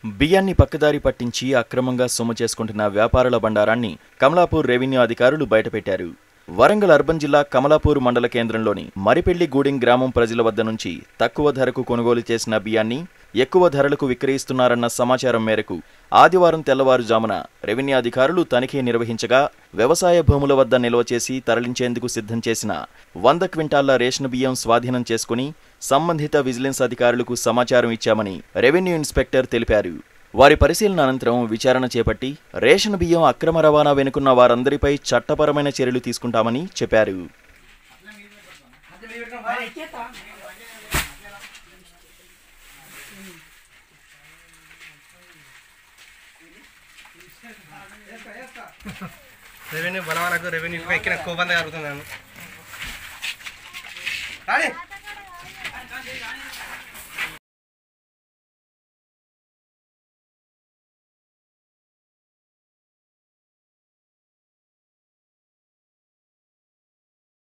బియ్యాన్ని పక్కదారి పట్టించి అక్రమంగా సొమ్ము చేసుకుంటున్న వ్యాపారుల బండారాన్ని కమలాపూర్ రెవెన్యూ అధికారులు బయటపెట్టారు వరంగల్ అర్బన్ జిల్లా కమలాపూర్ మండల కేంద్రంలోని మరిపెళ్లి గూడెం గ్రామం ప్రజల వద్ద నుంచి తక్కువ ధరకు కొనుగోలు చేసిన బియ్యాన్ని ఎక్కువ ధరలకు విక్రయిస్తున్నారన్న సమాచారం మేరకు ఆదివారం తెల్లవారుజామున రెవెన్యూ అధికారులు తనిఖీ నిర్వహించగా వ్యవసాయ భూముల వద్ద నిల్వ చేసి తరలించేందుకు సిద్ధం చేసిన వంద క్వింటాళ్ల రేషన్ బియ్యం స్వాధీనం చేసుకుని సంబంధిత విజిలెన్స్ అధికారులకు సమాచారం ఇచ్చామని రెవెన్యూ ఇన్స్పెక్టర్ తెలిపారు వారి పరిశీలన అనంతరం విచారణ చేపట్టి రేషన్ బియ్యం అక్రమ రవాణా వెనుకున్న వారందరిపై చట్టపరమైన చర్యలు తీసుకుంటామని చెప్పారు రెవెన్యూ బలవాలకు రెవెన్యూకి ఎక్కిన కోపంగా జరుగుతున్నాను రాని